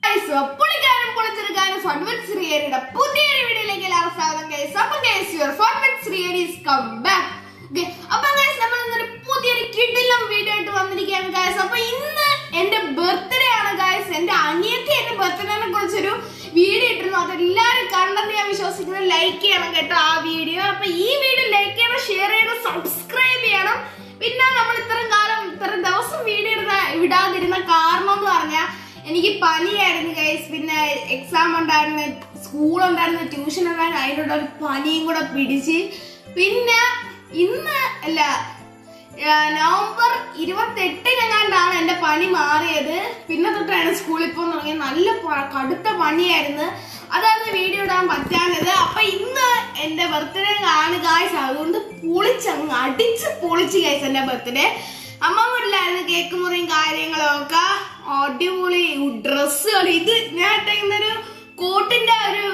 Guys, പുള്ളിക്കാരൻ പൊളിച്ചെടുക്കാനും ഫൺവിത്ത് ശ്രീഹരിയുടെ പുതിയൊരു വീഡിയോയിലേക്ക് എല്ലാവർക്കും സ്വാഗതം ഗൈസ് അപ്പൊ guys your fun with Sreehari is come back അപ്പൊ ഗൈസ് നമ്മൾ ഇന്നൊരു പുതിയൊരു കിടിലം വീഡിയോ ആയിട്ട് വന്നിരിക്കുകയാണ് ഗൈസ് അപ്പൊ ഇന്ന് എന്റെ ബർത്ത്ഡേ ആണ് ഗൈസ് എന്റെ അനിയത്തി എന്റെ ബർത്ത്ഡേനെ കുറിച്ചൊരു വീഡിയോ ഇട്ടിരുന്നു അതെല്ലാവരും കണ്ടെന്ന് ഞാൻ വിശ്വസിക്കുന്നത് ലൈക്ക് ചെയ്യണം കേട്ടോ ആ വീഡിയോ അപ്പൊ ഈ വീഡിയോ ലൈക്ക് ചെയ്യണം ഷെയർ ചെയ്യണം സബ്സ്ക്രൈബ് ചെയ്യണം പിന്നെ നമ്മൾ ഇത്രയും കാലം ഇത്രയും ദിവസം വീഡിയോ ഇടുന്ന വിടാതിരുന്ന കാരണം എന്ന് പറഞ്ഞാൽ എനിക്ക് പനിയായിരുന്നു ഗൈസ് പിന്നെ എക്സാം ഉണ്ടായിരുന്നു സ്കൂൾ ഉണ്ടായിരുന്നു ട്യൂഷൻ ഉണ്ടായിരുന്നു അതിനുള്ള ഒരു പനിയും കൂടെ പിടിച്ച് പിന്നെ ഇന്ന് അല്ല ആ, നവംബർ ഇരുപത്തെട്ടിനെങ്ങാണ്ടാണ് എൻ്റെ പനി മാറിയത് പിന്നെ തൊട്ടാണ് സ്കൂളിൽ പോകാൻ തുടങ്ങിയത് നല്ല പ- കടുത്ത പനിയായിരുന്നു അതാണ് വീഡിയോ ഇടാൻ പറ്റാഞ്ഞത് അപ്പൊ ഇന്ന് എൻ്റെ ബർത്ത്ഡേ ആണ് ഗായ്സ് അതുകൊണ്ട് പൊളിച്ചങ്ങ് അടിച്ച് പൊളിച്ച് ഗൈസ് എൻ്റെ ബർത്ത്ഡേ അമ്മ വീട്ടിലായിരുന്നു കേക്ക് മുറിയും കാര്യങ്ങളും ഒക്കെ അടിപൊളി ഡ്രസ്സുകൾ ഇത് ഞാൻ ഇട്ടേക്കുന്നൊരു കോട്ടിന്റെ ഒരു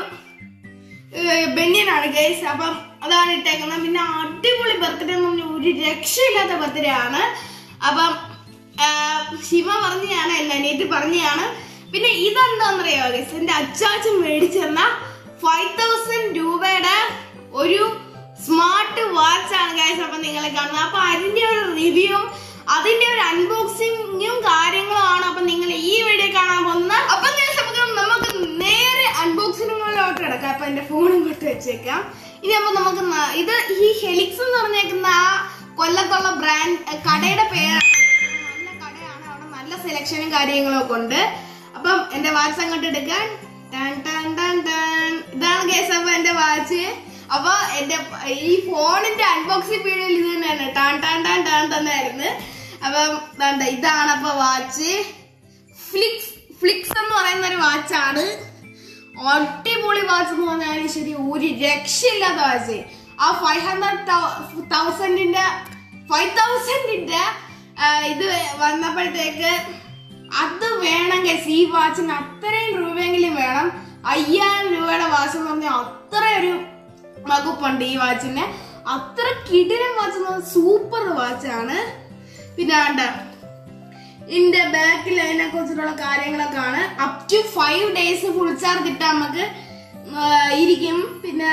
ബെന്യനാണ് ഗൈസ് അപ്പം അതാണ് ഇട്ടേക്കുന്നത് പിന്നെ അടിപൊളി ബർത്ത്ഡേ എന്ന് പറഞ്ഞാൽ ഒരു രക്ഷയില്ലാത്ത ബർത്ത്ഡേ ആണ് അപ്പം ആ, ശിവ പറഞ്ഞാണ് എൻ്റെ അനിയത്തി പറഞ്ഞാണ് പിന്നെ ഇതെന്താണെന്നറിയോ ഗൈസ് എൻ്റെ അച്ചാച്ചൻ മേടിച്ചു തന്ന ഫൈവ് തൗസൻഡ് രൂപയുടെ ഒരു സ്മാർട്ട് വാച്ച് ആണ് ഗൈസ് അപ്പൊ നിങ്ങളെ കാണുന്നത് അപ്പൊ അതിന്റെ ഒരു റിവ്യൂവും അതിന്റെ ഒരു അൺബോക്സിങ്ങും കാര്യങ്ങളുമാണ് അപ്പൊ നിങ്ങൾ ഈ വീഡിയോ കാണാൻ പോകുന്നത് അപ്പൊ guys, നമുക്ക് നമുക്ക് നേരെ അൺബോക്സിങ്ങുകളിലോട്ട് കിടക്കാം അപ്പൊ എന്റെ ഫോണും കൊണ്ട് വെച്ചേക്കാം ഇനി അപ്പൊ നമുക്ക് ന- ഇത് ഈ ഹെലിക്സ് എന്ന് പറഞ്ഞേക്കുന്ന ആ കൊല്ലത്തുള്ള ബ്രാൻഡ് കടയുടെ പേരാണ് നല്ല കടയാണ് അവിടെ നല്ല സെലക്ഷനും കാര്യങ്ങളും ഒക്കെ ഉണ്ട് അപ്പം എന്റെ വാച്ച് അങ്ങോട്ട് എടുക്കാൻ ടാൻ ടാൻ ടാൻ ടാൻ. ഇതാണ് കേസ് അപ്പൊ എന്റെ വാച്ച് അപ്പൊ എന്റെ ഈ ഫോണിന്റെ അൺബോക്സിംഗ് വീഡിയോയിൽ ഇത് തന്നെയാണ് ടാൻ ടാൻ ടാൻ ടാൻ തന്നെയായിരുന്നു അപ്പം ദാണ്ട ഇതാണ് അപ്പൊ വാച്ച് ഫ്ലിക്സ് ഫ്ലിക്സ് എന്ന് പറയുന്ന ഒരു വാച്ചാണ് അടിപൊളി വാച്ച് എന്ന് പറഞ്ഞാൽ ശരി ഒരു രക്ഷയില്ലാത്ത വാച്ച് ആ ഫൈവ് ഹൺഡ്രഡ് തൗസൻഡിന്റെ ഫൈവ് തൗസൻഡിന്റെ ഇത് വന്നപ്പോഴത്തേക്ക് അത് വേണം ഗൈസ് ഈ വാച്ചിന് അത്രയും രൂപയെങ്കിലും വേണം അയ്യായിരം രൂപയുടെ വാച്ച് എന്ന് പറഞ്ഞാൽ അത്ര ഒരു വകുപ്പുണ്ട് ഈ വാച്ചിന് അത്ര കിടിലൻ വാച്ച് എന്ന് പറഞ്ഞാൽ സൂപ്പർ വാച്ചാണ് പിന്നെ ആണ്ട ഇതിന്റെ ബാക്കിൽ അതിനെ കുറിച്ചിട്ടുള്ള കാര്യങ്ങളൊക്കെ ആണ് up to five days full charge ഇട്ടാൽ നമുക്ക് ആ, ഇരിക്കും പിന്നെ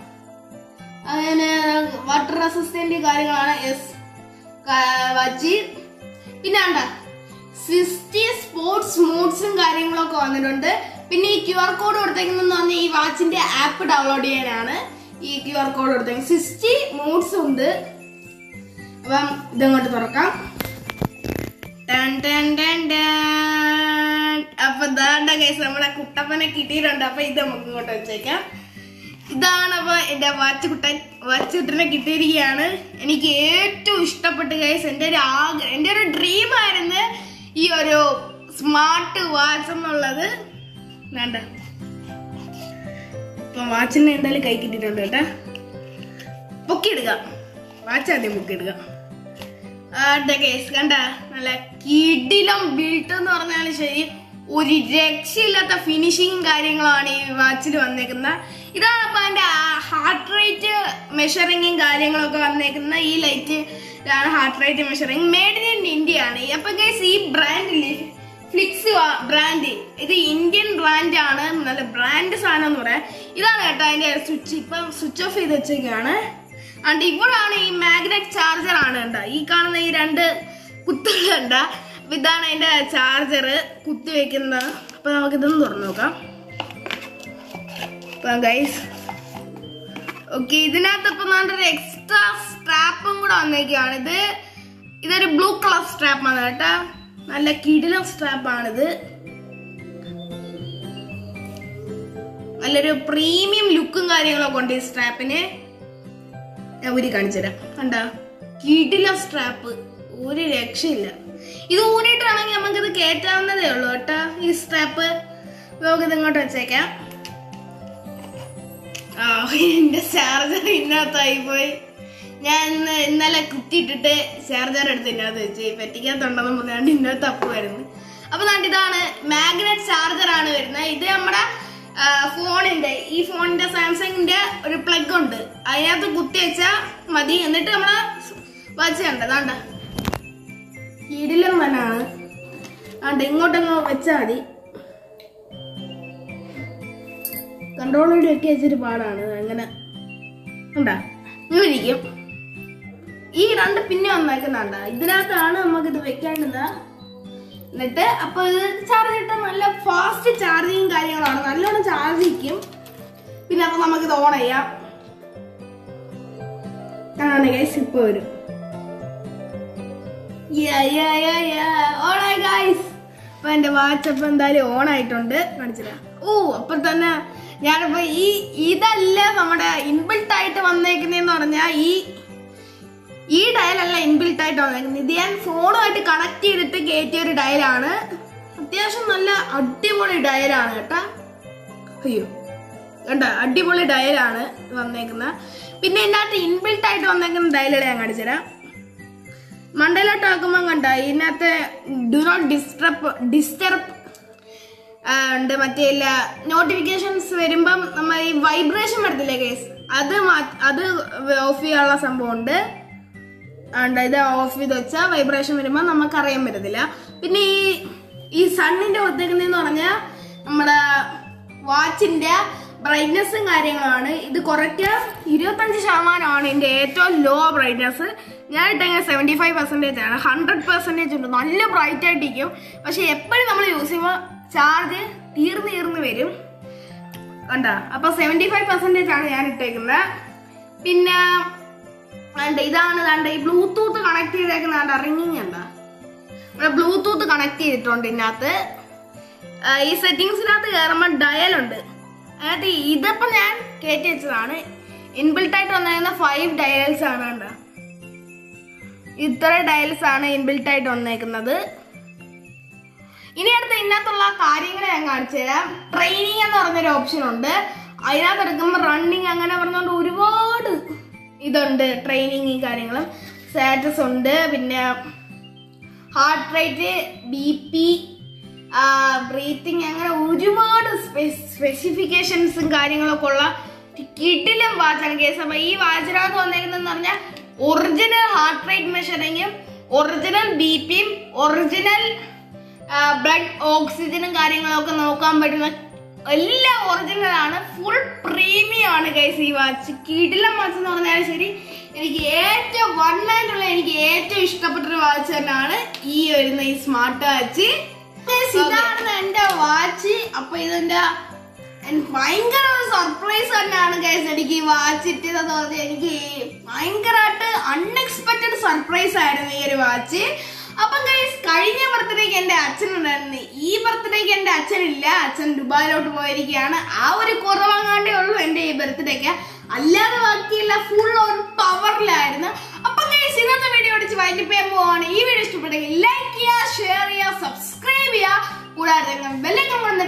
അതിന് വാട്ടർ റെസിസ്റ്റന്റ് കാര്യങ്ങളാണ് എസ് വച്ച് പിന്നെ ആണ്ട സിക്സ്റ്റി സ്പോർട്സ് മോഡ്സും കാര്യങ്ങളൊക്കെ വന്നിട്ടുണ്ട് പിന്നെ ഈ ക്യു ആർ കോഡ് കൊടുത്തേക്കുന്നതെന്ന് പറഞ്ഞാൽ ഈ വാച്ചിന്റെ ആപ്പ് ഡൗൺലോഡ് ചെയ്യാനാണ് ഈ ക്യു ആർ കോഡ് കൊടുത്തേക്കുന്നത് സിക്സ്റ്റി മോഡ്സ് ഉണ്ട് അപ്പം ഇതങ്ങോട്ട് തുറക്കാം ടൻ ടൻ ടൻ ടൻ. അപ്പൊ ദാണ്ട കേസ് നമ്മളെ കുട്ടപ്പനെ കിട്ടിയിട്ടുണ്ട് അപ്പൊ ഇത് നമുക്ക് ഇങ്ങോട്ട് വെച്ചേക്കാം ഇതാണ് അപ്പൊ എന്റെ വാച്ചുകുട്ടൻ വാച്ചുകുട്ടനെ കിട്ടിയിരിക്കുകയാണ് എനിക്ക് ഏറ്റവും ഇഷ്ടപ്പെട്ട കേസ് എന്റെ ഒരു ആഗ്രഹം എന്റെ ഒരു ഡ്രീം ആയിരുന്നു ഈ ഒരു സ്മാർട്ട് വാച്ച് എന്നുള്ളത് വേണ്ട ഇപ്പൊ വാച്ചിന് എന്തായാലും കൈ കിട്ടിയിട്ടുണ്ട് കേട്ടാ പൊക്കിയെടുക്കാം വാച്ച് ആദ്യം പൊക്കിയെടുക്കാം ആരുടെ കേസ് കണ്ട നല്ല കിടിലം ബിൽട്ട് എന്ന് പറഞ്ഞാൽ ശരി ഒരു രക്ഷയില്ലാത്ത ഫിനിഷിങ്ങും കാര്യങ്ങളാണ് ഈ വാച്ചിൽ വന്നേക്കുന്നത് ഇതാണ് അപ്പൊ അതിന്റെ ഹാർട്ട് റേറ്റ് മെഷറിങ്ങും കാര്യങ്ങളൊക്കെ വന്നേക്കുന്ന ഈ light heart rate measuring made in India ആണ് അപ്പൊ ഗൈസ് ഈ ബ്രാൻഡില് ഫ്ലിക്സ് ബ്രാൻഡ് ഇത് ഇന്ത്യൻ ബ്രാൻഡ് ആണ് നല്ല ബ്രാൻഡ് സാധനം എന്ന് പറയാം ഇതാണ് കേട്ടോ അതിന്റെ സ്വിച്ച് ഇപ്പം സ്വിച്ച് ഓഫ് ചെയ്ത് വെച്ചേക്കാണ് ആണ്ട് ഇവിടാണ് ഈ മാഗ്നറ്റ് ചാർജർ ആണ് കണ്ട ഈ കാണുന്ന ഈ രണ്ട് കുത്തുകൾ കണ്ട അപ്പൊ ഇതാണ് അതിന്റെ ചാർജർ കുത്തി വെക്കുന്നത് അപ്പൊ നമുക്ക് ഇതൊന്ന് തുറന്നു നോക്കാം ഗൈസ് ഓക്കെ ഇതിനകത്ത് ഇപ്പൊ ഒരു എക്സ്ട്രാ സ്ട്രാപ്പും കൂടെ വന്നേക്കാണ് ഇത് ഇതൊരു ബ്ലൂ കളർ സ്ട്രാപ്പാണ് കേട്ടോ നല്ല കിടിലം സ്ട്രാപ്പാണിത് നല്ലൊരു പ്രീമിയം ലുക്കും കാര്യങ്ങളൊക്കെ ഉണ്ട് ഈ സ്ട്രാപ്പിന് ഞാൻ ഊരി കാണിച്ചു തരാം കണ്ട കിടില സ്ട്രാപ്പ് ഒരു രക്ഷയില്ല ഇത് ഊരിയിട്ടാണെങ്കിൽ നമുക്കിത് കയറ്റാവുന്നതേ ഉള്ളൂ കേട്ടോ ഈ സ്ട്രാപ്പ് നമുക്കിത് ഇങ്ങോട്ട് വെച്ചേക്കാം ആ എന്റെ ചാർജർ ഇതിനകത്തായി പോയി ഞാൻ ഇന്ന് ഇന്നലെ കുത്തിയിട്ടിട്ട് ചാർജർ എടുത്ത് ഇതിനകത്ത് വെച്ച് പറ്റിക്കാത്തുണ്ടെന്ന് പറഞ്ഞാണ്ട് ഇതിനകത്ത് തപ്പുമായിരുന്നു അപ്പൊ ദാണ്ട് ഇതാണ് മാഗ്നറ്റ് ചാർജർ ആണ് വരുന്നത് ഇത് നമ്മുടെ ആ, ഫോണിന്റെ ഈ ഫോണിന്റെ സാംസങ്ങിന്റെ ഒരു പ്ലഗ് ഉണ്ട് അതിനകത്ത് കുത്തി വെച്ചാൽ മതി എന്നിട്ട് നമ്മളെ വാച്ച് കണ്ട ദാണ്ട ഇടിലും തന്നെയാണ് ആണ്ട് ഇങ്ങോട്ടങ്ങ് വെച്ചാൽ മതി കൺട്രോളോട് ഒക്കെ വെച്ചൊരു പാടാണ് അങ്ങനെ ഉണ്ടാ ഇങ്ങനെ ഇരിക്കും ഈ രണ്ട് പിന്നെ വന്നേക്കുന്നുണ്ട ഇതിനകത്താണ് നമുക്കിത് വെക്കേണ്ടത് എന്നിട്ട് അപ്പൊ ഇത് ചാർജ് ഇട്ടാൽ നല്ല ഫാസ്റ്റ് ചാർജിങ് കാര്യങ്ങളാണ് നല്ലോണം ചാർജ് നിൽക്കും പിന്നെ അപ്പൊ നമുക്കിത് ഓൺ ചെയ്യാം ആണ് ഗൈസ് ഇപ്പൊ വരും ഓണായി ഗൈസ് അപ്പൊ എന്റെ വാച്ച് അപ്പൊ എന്തായാലും ഓൺ ആയിട്ടുണ്ട് കാണിച്ചില്ല ഓ അപ്പൊ തന്നെ ഞാനിപ്പോ ഈ ഇതല്ല നമ്മുടെ ഇൻബിൽട്ട് ആയിട്ട് വന്നേക്കുന്നതെന്ന് പറഞ്ഞാൽ ഈ ഈ ഡയലല്ല ഇൻബിൽട്ട് ആയിട്ട് വന്നേക്കുന്നത് ഇത് ഞാൻ ഫോണുമായിട്ട് കണക്ട് ചെയ്തിട്ട് കയറ്റിയ ഒരു ഡയലാണ് അത്യാവശ്യം നല്ല അടിപൊളി ഡയലാണ് കേട്ടാ അയ്യോ കണ്ട അടിപൊളി ഡയലാണ് വന്നേക്കുന്നത് പിന്നെ ഇതിനകത്ത് ഇൻബിൽട്ട് ആയിട്ട് വന്നേക്കുന്ന ഡയലുടെ ഞാൻ കാണിച്ചുതരാം മണ്ടയിലോട്ട് ആക്കുമ്പോൾ കണ്ട ഇതിനകത്ത് ഡു നോട്ട് ഡിസ്റ്റർബ് ഡിസ്റ്റർബ് ഉണ്ട് മറ്റേ ഇല്ല നോട്ടിഫിക്കേഷൻസ് വരുമ്പം നമ്മൾ ഈ വൈബ്രേഷൻ വരത്തില്ലേ കേസ് അത് മാ- അത് ഓഫ് ചെയ്യാനുള്ള സംഭവം ഉണ്ട് ഉണ്ട് ഇത് ഓഫ് ചെയ്ത് വെച്ചാൽ വൈബ്രേഷൻ വരുമ്പോൾ നമുക്ക് അറിയാൻ പറ്റത്തില്ല പിന്നെ ഈ ഈ സണ്ണിന്റെ ഒത്തേക്കുന്നതെന്ന് പറഞ്ഞാൽ നമ്മുടെ വാച്ചിന്റെ ബ്രൈറ്റ്നസ്സും കാര്യങ്ങളാണ് ഇത് കുറയ്ക്കുക ഇരുപത്തഞ്ച് ശതമാനമാണ് ഇതിന്റെ ഏറ്റവും ലോ ബ്രൈറ്റ്നസ് ഞാൻ ഇട്ടെങ്കിൽ സെവൻറ്റി ഫൈവ് പെർസെൻറ്റേജ് ആണ് ഹൺഡ്രഡ് പെർസെൻറ്റേജ് ഉണ്ട് നല്ല ബ്രൈറ്റ് ആയിട്ടിരിക്കും പക്ഷെ എപ്പോഴും നമ്മൾ യൂസ് ചെയ്യുമ്പോൾ ചാർജ് തീർന്ന് തീർന്ന് വരും കണ്ട അപ്പൊ സെവൻറ്റി ഫൈവ് പെർസെൻറ്റേജ് ആണ് ഞാൻ ഇട്ടേക്കുന്നത് പിന്നെ കണ്ട ഇതാണ് കണ്ട ഈ ബ്ലൂടൂത്ത് കണക്ട് ചെയ്തേക്കുന്ന കണ്ട റിങ്ങിങ് കണ്ട ഇവിടെ ബ്ലൂടൂത്ത് കണക്ട് ചെയ്തിട്ടുണ്ട് ഇതിനകത്ത് ആ, ഈ സെറ്റിങ്സിനകത്ത് കയറുമ്പോൾ ഡയലുണ്ട് അതായത് ഇതിപ്പോ ഞാൻ കയറ്റി വെച്ചതാണ് ഇൻബിൽട്ട് ആയിട്ട് വന്നേക്കുന്ന ഫൈവ് ഡയൽസ് ആണ് കണ്ട ഇത്ര ഡയൽസ് ആണ് ഇൻബിൽട്ട് ആയിട്ട് വന്നേക്കുന്നത് ഇനി അടുത്ത് ഇതിനകത്തുള്ള കാര്യങ്ങൾ ഞാൻ കാണിച്ചു തരാം ട്രെയിനിങ് എന്ന് പറഞ്ഞൊരു ഓപ്ഷൻ ഉണ്ട് അതിനകത്ത് എടുക്കുമ്പോൾ റണ്ണിങ് അങ്ങനെ പറഞ്ഞുകൊണ്ട് ഒരുപാട് ഇതുണ്ട് ട്രെയിനിങ് ഈ കാര്യങ്ങളും സ്റ്റാറ്റസ് ഉണ്ട് പിന്നെ heart rate B P breathing അങ്ങനെ ഒരുപാട് സ്പെസിഫിക്കേഷൻസും കാര്യങ്ങളൊക്കെ ഉള്ള കിടിലം വാച്ചാണ് കേസ് അപ്പൊ ഈ വാച്ചിനകത്ത് വന്നേക്കുന്നതെന്ന് പറഞ്ഞാൽ ഒറിജിനൽ ഹാർട്ട് റേറ്റ് മെഷറിങ്ങും ഒറിജിനൽ ബി പിയും ഒറിജിനൽ ബ്ലഡ് ഓക്സിജനും കാര്യങ്ങളും ഒക്കെ നോക്കാൻ പറ്റുന്ന എല്ലാം ഒറിജിനൽ ആണ് ഫുൾ പ്രീമിയം ആണ് ഗൈസ് ഈ വാച്ച് കിടിലം വാച്ച് എന്ന് പറഞ്ഞാൽ ശരി എനിക്ക് ഏറ്റവും വൺ ആയിട്ടുള്ള എനിക്ക് ഏറ്റവും ഇഷ്ടപ്പെട്ട ഒരു വാച്ച് തന്നെയാണ് ഈ വരുന്ന ഈ സ്മാർട്ട് വാച്ച് ഇതാണ് എന്റെ വാച്ച് അപ്പൊ ഇതിന്റെ എനിക്ക് ഭയങ്കര ഒരു സർപ്രൈസ് തന്നെയാണ് ഗൈസ് എനിക്ക് ഈ വാച്ച് ഇട്ടതെന്ന് പറഞ്ഞാൽ എനിക്ക് ഭയങ്കരമായിട്ട് അൺഎക്സ്പെക്ടഡ് സർപ്രൈസ് ആയിരുന്നു ഈ ഒരു വാച്ച് അപ്പം ഗൈസ് കഴിഞ്ഞ ബർത്ത്ഡേക്ക് എന്റെ അച്ഛൻ ഉണ്ടായിരുന്നു ഈ ബർത്ത്ഡേക്ക് എന്റെ അച്ഛനില്ല അച്ഛൻ ദുബായിലോട്ട് പോയിരിക്കുകയാണ് ആ ഒരു കുറവങ്ങാണ്ടേ ഉള്ളൂ എന്റെ ഈ ബർത്ത്ഡേക്ക് അല്ലാതെ ബാക്കിയുള്ള ഫുൾ ഒരു പവറിലായിരുന്നു അപ്പം ഗൈസ് ഇന്നത്തെ വീഡിയോ അടിച്ച് വൈകിട്ട് ചെയ്യാൻ പോവാണ് ഈ വീഡിയോ ഇഷ്ടപ്പെട്ടെങ്കിൽ ലൈക്ക് ചെയ്യുക ഷെയർ ചെയ്യുക സബ്സ്ക്രൈബ് ചെയ്യുക കൂടാതെ ബെല്ലൈക്കൺ